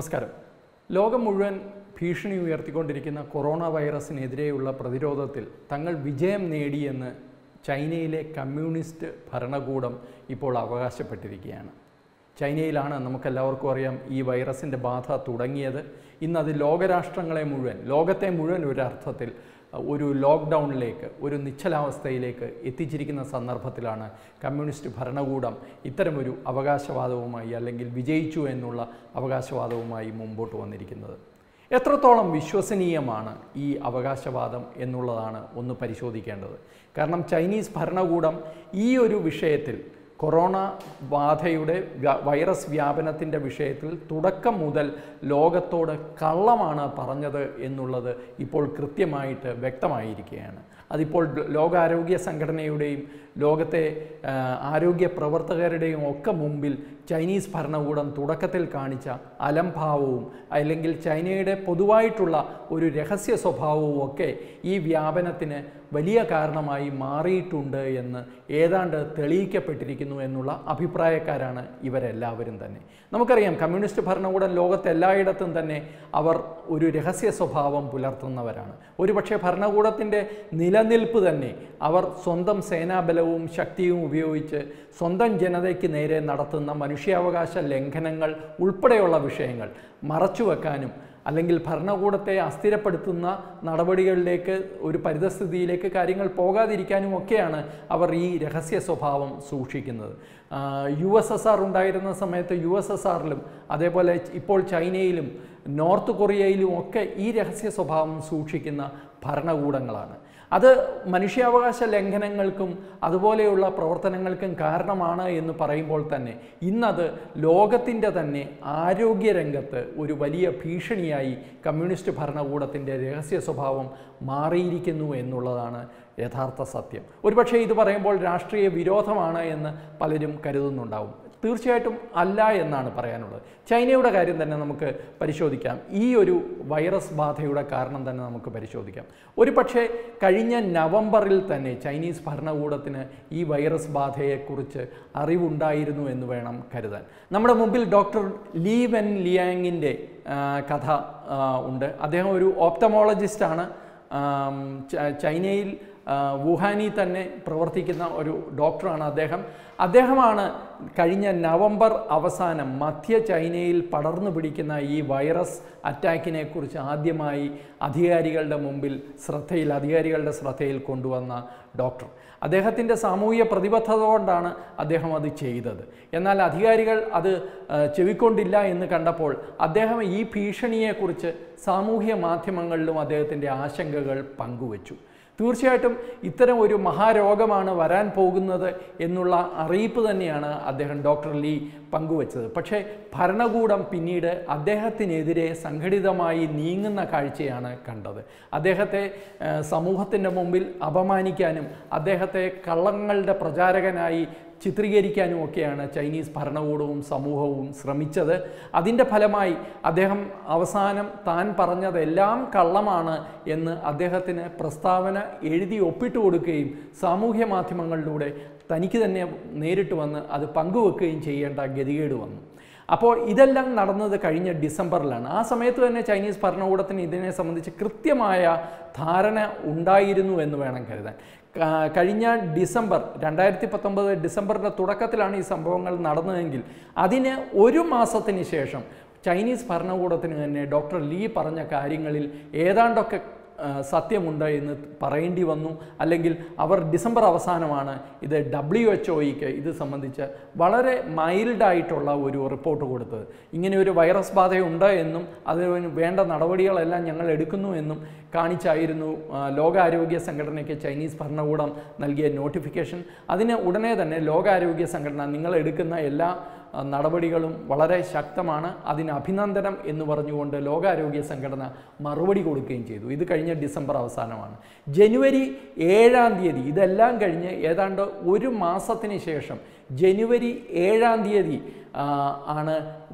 നമസ്കാരം ലോകം മുഴുവൻ ഭീഷണി ഉയർത്തിക്കൊണ്ടിരിക്കുന്ന കൊറോണ വൈറസിനെതിരെയുള്ള പ്രതിരോധത്തിൽ തങ്ങൾ വിജയം നേടിയെന്ന് ചൈനയിലെ കമ്മ്യൂണിസ്റ്റ് ഭരണകൂടം ഇപ്പോൾ അവകാശപ്പെട്ടിരിക്കുകയാണ് ചൈനയിലാണ് നമുക്കെല്ലാവർക്കും അറിയാം ഈ വൈറസിൻ്റെ ബാധ തുടങ്ങിയത് ഇന്നത് ലോകരാഷ്ട്രങ്ങളെ മുഴുവൻ ലോകത്തെ മുഴുവൻ ഒരർത്ഥത്തിൽ ഒരു ലോക്ക്ഡൗണിലേക്ക് ഒരു നിശ്ചലാവസ്ഥയിലേക്ക് എത്തിച്ചിരിക്കുന്ന സന്ദർഭത്തിലാണ് കമ്മ്യൂണിസ്റ്റ് ഭരണകൂടം ഇത്തരമൊരു അവകാശവാദവുമായി അല്ലെങ്കിൽ വിജയിച്ചു എന്നുള്ള അവകാശവാദവുമായി മുമ്പോട്ട് വന്നിരിക്കുന്നത് എത്രത്തോളം വിശ്വസനീയമാണ് ഈ അവകാശവാദം എന്നുള്ളതാണ് ഒന്ന് പരിശോധിക്കേണ്ടത് കാരണം ചൈനീസ് ഭരണകൂടം ഈ ഒരു വിഷയത്തിൽ കൊറോണ ബാധയുടെ വ്യ- വൈറസ് വ്യാപനത്തിൻ്റെ വിഷയത്തിൽ തുടക്കം മുതൽ ലോകത്തോട് കള്ളമാണ് പറഞ്ഞത് എന്നുള്ളത് ഇപ്പോൾ കൃത്യമായിട്ട് വ്യക്തമായിരിക്കുകയാണ് അതിപ്പോൾ ല- ലോകാരോഗ്യ സംഘടനയുടെയും ലോകത്തെ ആ, ആരോഗ്യ പ്രവർത്തകരുടെയും ഒക്കെ മുമ്പിൽ ചൈനീസ് ഭരണകൂടം തുടക്കത്തിൽ കാണിച്ച അലംഭാവവും അല്ലെങ്കിൽ ചൈനയുടെ പൊതുവായിട്ടുള്ള ഒരു രഹസ്യ സ്വഭാവവും ഒക്കെ ഈ വ്യാപനത്തിന് വലിയ കാരണമായി മാറിയിട്ടുണ്ട് എന്ന് ഏതാണ്ട് തെളിയിക്കപ്പെട്ടിരിക്കുന്നു എന്നുള്ള അഭിപ്രായക്കാരാണ് ഇവരെല്ലാവരും തന്നെ നമുക്കറിയാം കമ്മ്യൂണിസ്റ്റ് ഭരണകൂടം ലോകത്ത് എല്ലായിടത്തും തന്നെ അവർ ഒരു രഹസ്യ സ്വഭാവം പുലർത്തുന്നവരാണ് ഒരുപക്ഷെ ഭരണകൂടത്തിൻ്റെ നിലനിൽപ്പ് തന്നെ അവർ സ്വന്തം സേനാബലവും ശക്തിയും ഉപയോഗിച്ച് സ്വന്തം ജനതയ്ക്ക് നേരെ നടത്തുന്ന മനുഷ്യാവകാശ ലംഘനങ്ങൾ ഉൾപ്പെടെയുള്ള വിഷയങ്ങൾ മറച്ചുവെക്കാനും അല്ലെങ്കിൽ ഭരണകൂടത്തെ അസ്ഥിരപ്പെടുത്തുന്ന നടപടികളിലേക്ക് ഒരു പരിതസ്ഥിതിയിലേക്ക് കാര്യങ്ങൾ പോകാതിരിക്കാനും ഒക്കെയാണ് അവർ ഈ രഹസ്യ സ്വഭാവം സൂക്ഷിക്കുന്നത് യു എസ് എസ് ആർ ഉണ്ടായിരുന്ന സമയത്ത് യു എസ് എസ് ആറിലും അതേപോലെ ഇപ്പോൾ ചൈനയിലും നോർത്ത് കൊറിയയിലും ഒക്കെ ഈ രഹസ്യ സ്വഭാവം സൂക്ഷിക്കുന്ന ഭരണകൂടങ്ങളാണ് അത് മനുഷ്യാവകാശ ലംഘനങ്ങൾക്കും അതുപോലെയുള്ള പ്രവർത്തനങ്ങൾക്കും കാരണമാണ് എന്ന് പറയുമ്പോൾ തന്നെ ഇന്നത് ലോകത്തിൻ്റെ തന്നെ ആരോഗ്യരംഗത്ത് ഒരു വലിയ ഭീഷണിയായി കമ്മ്യൂണിസ്റ്റ് ഭരണകൂടത്തിൻ്റെ രഹസ്യ സ്വഭാവം മാറിയിരിക്കുന്നു എന്നുള്ളതാണ് യഥാർത്ഥ സത്യം ഒരുപക്ഷെ ഇത് പറയുമ്പോൾ രാഷ്ട്രീയ വിരോധമാണ് എന്ന് പലരും കരുതുന്നുണ്ടാവും തീർച്ചയായിട്ടും അല്ല എന്നാണ് പറയാനുള്ളത് ചൈനയുടെ കാര്യം തന്നെ നമുക്ക് പരിശോധിക്കാം ഈ ഒരു വൈറസ് ബാധയുടെ കാരണം തന്നെ നമുക്ക് പരിശോധിക്കാം ഒരു പക്ഷേ കഴിഞ്ഞ നവംബറിൽ തന്നെ ചൈനീസ് ഭരണകൂടത്തിന് ഈ വൈറസ് ബാധയെക്കുറിച്ച് അറിവുണ്ടായിരുന്നു എന്ന് വേണം കരുതാൻ നമ്മുടെ മുമ്പിൽ ഡോക്ടർ ലീ വെൻ ലിയാങ്ങിൻ്റെ ആ, കഥ ആ, ഉണ്ട് അദ്ദേഹം ഒരു ഓപ്തമോളജിസ്റ്റാണ് ആം, ച- ചൈനയിൽ ആ, വുഹാനിൽ തന്നെ പ്രവർത്തിക്കുന്ന ഒരു ഡോക്ടറാണ് അദ്ദേഹം അദ്ദേഹമാണ് കഴിഞ്ഞ നവംബർ അവസാനം മധ്യ ചൈനയിൽ പടർന്നു പിടിക്കുന്ന ഈ വൈറസ് അറ്റാക്കിനെ കുറിച്ച് ആദ്യമായി അധികാരികളുടെ മുമ്പിൽ ശ്രദ്ധയിൽ അധികാരികളുടെ ശ്രദ്ധയിൽ കൊണ്ടുവന്ന ഡോക്ടർ അദ്ദേഹത്തിൻ്റെ സാമൂഹിക പ്രതിബദ്ധത കൊണ്ടാണ് അദ്ദേഹം അത് ചെയ്തത് എന്നാൽ അധികാരികൾ അത് ആ, ചെവിക്കൊണ്ടില്ല എന്ന് കണ്ടപ്പോൾ അദ്ദേഹം ഈ ഭീഷണിയെക്കുറിച്ച് സാമൂഹ്യ മാധ്യമങ്ങളിലും അദ്ദേഹത്തിൻ്റെ ആശങ്കകൾ പങ്കുവച്ചു തീർച്ചയായിട്ടും ഇത്തരം ഒരു മഹാരോഗമാണ് വരാൻ പോകുന്നത് എന്നുള്ള അറിയിപ്പ് തന്നെയാണ് അദ്ദേഹം ഡോക്ടർ ലീ പങ്കുവച്ചത് പക്ഷേ ഭരണകൂടം പിന്നീട് അദ്ദേഹത്തിനെതിരെ സംഘടിതമായി നീങ്ങുന്ന കാഴ്ചയാണ് കണ്ടത് അദ്ദേഹത്തെ സമൂഹത്തിൻ്റെ മുമ്പിൽ അപമാനിക്കാനും അദ്ദേഹത്തെ കള്ളങ്ങളുടെ പ്രചാരകനായി ചിത്രീകരിക്കാനും ഒക്കെയാണ് ചൈനീസ് ഭരണകൂടവും സമൂഹവും ശ്രമിച്ചത് അതിൻ്റെ ഫലമായി അദ്ദേഹം അവസാനം താൻ പറഞ്ഞതെല്ലാം കള്ളമാണ് എന്ന് അദ്ദേഹത്തിന് പ്രസ്താവന എഴുതി ഒപ്പിട്ട് കൊടുക്കുകയും സാമൂഹ്യ മാധ്യമങ്ങളിലൂടെ തനിക്ക് തന്നെ നേരിട്ട് വന്ന് അത് പങ്കുവെക്കുകയും ചെയ്യേണ്ട ഗതികേട് വന്നു അപ്പോൾ ഇതെല്ലാം നടന്നത് കഴിഞ്ഞ ഡിസംബറിലാണ് ആ സമയത്ത് തന്നെ ചൈനീസ് ഭരണകൂടത്തിന് ഇതിനെ സംബന്ധിച്ച് കൃത്യമായ ധാരണ ഉണ്ടായിരുന്നു എന്ന് വേണം കരുതാൻ ക- കഴിഞ്ഞ ഡിസംബർ രണ്ടായിരത്തി പത്തൊമ്പത് ഡിസംബറിൻ്റെ തുടക്കത്തിലാണ് ഈ സംഭവങ്ങൾ നടന്നതെങ്കിൽ അതിന് ഒരു മാസത്തിന് ശേഷം ചൈനീസ് ഭരണകൂടത്തിന് തന്നെ ഡോക്ടർ ലീ പറഞ്ഞ കാര്യങ്ങളിൽ ഏതാണ്ടൊക്കെ ആ, സത്യമുണ്ട് എന്ന് പറയേണ്ടി വന്നു അല്ലെങ്കിൽ അവർ ഡിസംബർ അവസാനമാണ് ഇത് ഡബ്ല്യു എച്ച് ഒയ്ക്ക് ഇത് സംബന്ധിച്ച് വളരെ മൈൽഡായിട്ടുള്ള ഒരു റിപ്പോർട്ട് കൊടുത്തത് ഇങ്ങനെ ഒരു വൈറസ് ബാധയുണ്ട് എന്നും അതിന് വേണ്ട നടപടികളെല്ലാം ഞങ്ങൾ എടുക്കുന്നു എന്നും കാണിച്ചായിരുന്നു ആ, ലോകാരോഗ്യ സംഘടനയ്ക്ക് ചൈനീസ് ഭരണകൂടം നൽകിയ നോട്ടിഫിക്കേഷൻ അതിന് ഉടനെ തന്നെ ലോകാരോഗ്യ സംഘടന നിങ്ങൾ എടുക്കുന്ന എല്ലാ ആ, നടപടികളും വളരെ ശക്തമാണ് അതിന് അഭിനന്ദനം എന്ന് പറഞ്ഞുകൊണ്ട് ലോകാരോഗ്യ സംഘടന മറുപടി കൊടുക്കുകയും ചെയ്തു ഇത് കഴിഞ്ഞ ഡിസംബർ അവസാനമാണ് ജനുവരി ഏഴാം തീയതി ഇതെല്ലാം കഴിഞ്ഞ് ഏതാണ്ട് ഒരു മാസത്തിന് ശേഷം ജനുവരി ഏഴാം തീയതി ആ, ആണ്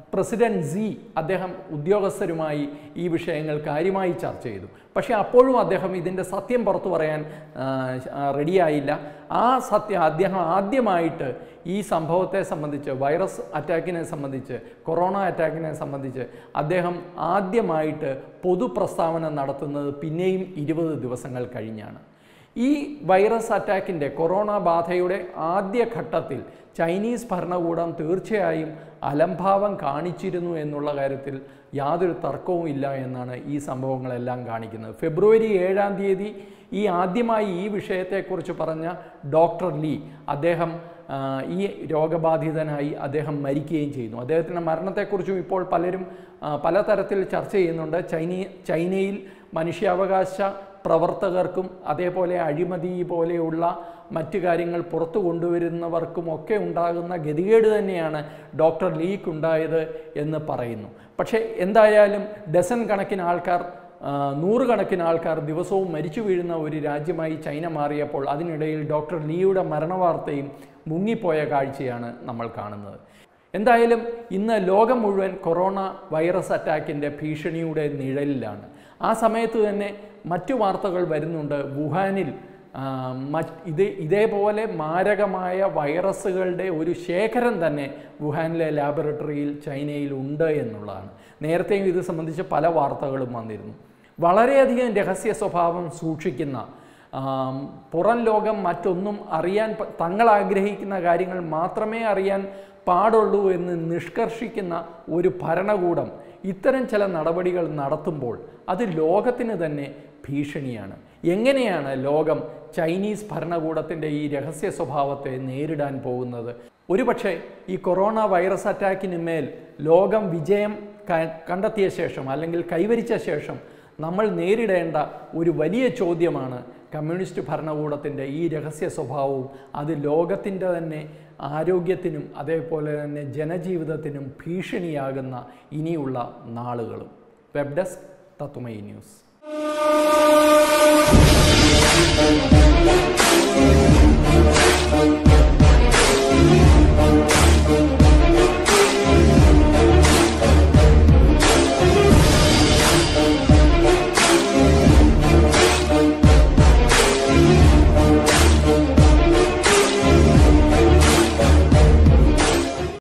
പ്രസിഡന്റ് സി അദ്ദേഹം ഉദ്യോഗസ്ഥരുമായി ഈ വിഷയങ്ങൾ കാര്യമായി ചർച്ച ചെയ്തു പക്ഷേ അപ്പോഴും അദ്ദേഹം ഇതിൻ്റെ സത്യം പുറത്തു പറയാൻ ആ, ആ, റെഡിയായില്ല ആ സത്യം അദ്ദേഹം ആദ്യമായിട്ട് ഈ സംഭവത്തെ സംബന്ധിച്ച് വൈറസ് അറ്റാക്കിനെ സംബന്ധിച്ച് കൊറോണ അറ്റാക്കിനെ സംബന്ധിച്ച് അദ്ദേഹം ആദ്യമായിട്ട് പൊതുപ്രസ്താവന നടത്തുന്നത് പിന്നെയും ഇരുപത് ദിവസങ്ങൾ കഴിഞ്ഞാണ് ഈ വൈറസ് അറ്റാക്കിൻ്റെ കൊറോണ ബാധയുടെ ആദ്യ ഘട്ടത്തിൽ ചൈനീസ് ഭരണകൂടം തീർച്ചയായും അലംഭാവം കാണിച്ചിരുന്നു എന്നുള്ള കാര്യത്തിൽ യാതൊരു തർക്കവും ഇല്ല എന്നാണ് ഈ സംഭവങ്ങളെല്ലാം കാണിക്കുന്നത് ഫെബ്രുവരി ഏഴാം തീയതി ഈ ആദ്യമായി ഈ വിഷയത്തെക്കുറിച്ച് പറഞ്ഞ ഡോക്ടർ ലീ അദ്ദേഹം ആ, ഈ രോഗബാധിതനായി അദ്ദേഹം മരിക്കുകയും ചെയ്യുന്നു അദ്ദേഹത്തിൻ്റെ മരണത്തെക്കുറിച്ചും ഇപ്പോൾ പലരും ആ, പലതരത്തിൽ ചർച്ച ചെയ്യുന്നുണ്ട് ചൈനീ ചൈനയിൽ മനുഷ്യാവകാശ പ്രവർത്തകർക്കും അതേപോലെ അഴിമതി പോലെയുള്ള മറ്റു കാര്യങ്ങൾ പുറത്തു കൊണ്ടുവരുന്നവർക്കുമൊക്കെ ഉണ്ടാകുന്ന ഗതികേട് തന്നെയാണ് ഡോക്ടർ ലീക്കുണ്ടായത് എന്ന് പറയുന്നു പക്ഷേ എന്തായാലും ഡസൻ കണക്കിന് ആൾക്കാർ ആ, നൂറുകണക്കിന് ആൾക്കാർ ദിവസവും മരിച്ചു വീഴുന്ന ഒരു രാജ്യമായി ചൈന മാറിയപ്പോൾ അതിനിടയിൽ ഡോക്ടർ ലീയുടെ മരണവാർത്തയും മുങ്ങിപ്പോയ കാഴ്ചയാണ് നമ്മൾ കാണുന്നത് എന്തായാലും ഇന്ന് ലോകം മുഴുവൻ കൊറോണ വൈറസ് അറ്റാക്കിൻ്റെ ഭീഷണിയുടെ നിഴലിലാണ് ആ സമയത്ത് തന്നെ മറ്റു വാർത്തകൾ വരുന്നുണ്ട് വുഹാനിൽ ആ, മറ്റ് ഇത് ഇതേപോലെ മാരകമായ വൈറസുകളുടെ ഒരു ശേഖരം തന്നെ വുഹാനിലെ ലാബറട്ടറിയിൽ ചൈനയിൽ ഉണ്ട് എന്നുള്ളതാണ് നേരത്തെയും ഇത് സംബന്ധിച്ച് പല വാർത്തകളും വന്നിരുന്നു വളരെയധികം രഹസ്യ സ്വഭാവം സൂക്ഷിക്കുന്ന ആം, പുറം ലോകം മറ്റൊന്നും അറിയാൻ പ- തങ്ങൾ ആഗ്രഹിക്കുന്ന കാര്യങ്ങൾ മാത്രമേ അറിയാൻ പാടുള്ളൂ എന്ന് നിഷ്കർഷിക്കുന്ന ഒരു ഭരണകൂടം ഇത്തരം ചില നടപടികൾ നടത്തുമ്പോൾ അത് ലോകത്തിന് തന്നെ ഭീഷണിയാണ് എങ്ങനെയാണ് ലോകം ചൈനീസ് ഭരണകൂടത്തിൻ്റെ ഈ രഹസ്യ സ്വഭാവത്തെ നേരിടാൻ പോകുന്നത് ഒരുപക്ഷെ ഈ കൊറോണ വൈറസ് അറ്റാക്കിന് മേൽ ലോകം വിജയം ക- കണ്ടെത്തിയ ശേഷം അല്ലെങ്കിൽ കൈവരിച്ച ശേഷം നമ്മൾ നേരിടേണ്ട ഒരു വലിയ ചോദ്യമാണ് കമ്മ്യൂണിസ്റ്റ് ഭരണകൂടത്തിൻ്റെ ഈ രഹസ്യ സ്വഭാവവും അത് ലോകത്തിൻ്റെ തന്നെ ആരോഗ്യത്തിനും അതേപോലെ തന്നെ ജനജീവിതത്തിനും ഭീഷണിയാകുന്ന ഇനിയുള്ള നാളുകളും വെബ് ഡെസ്ക് തത്തുമൈ ന്യൂസ്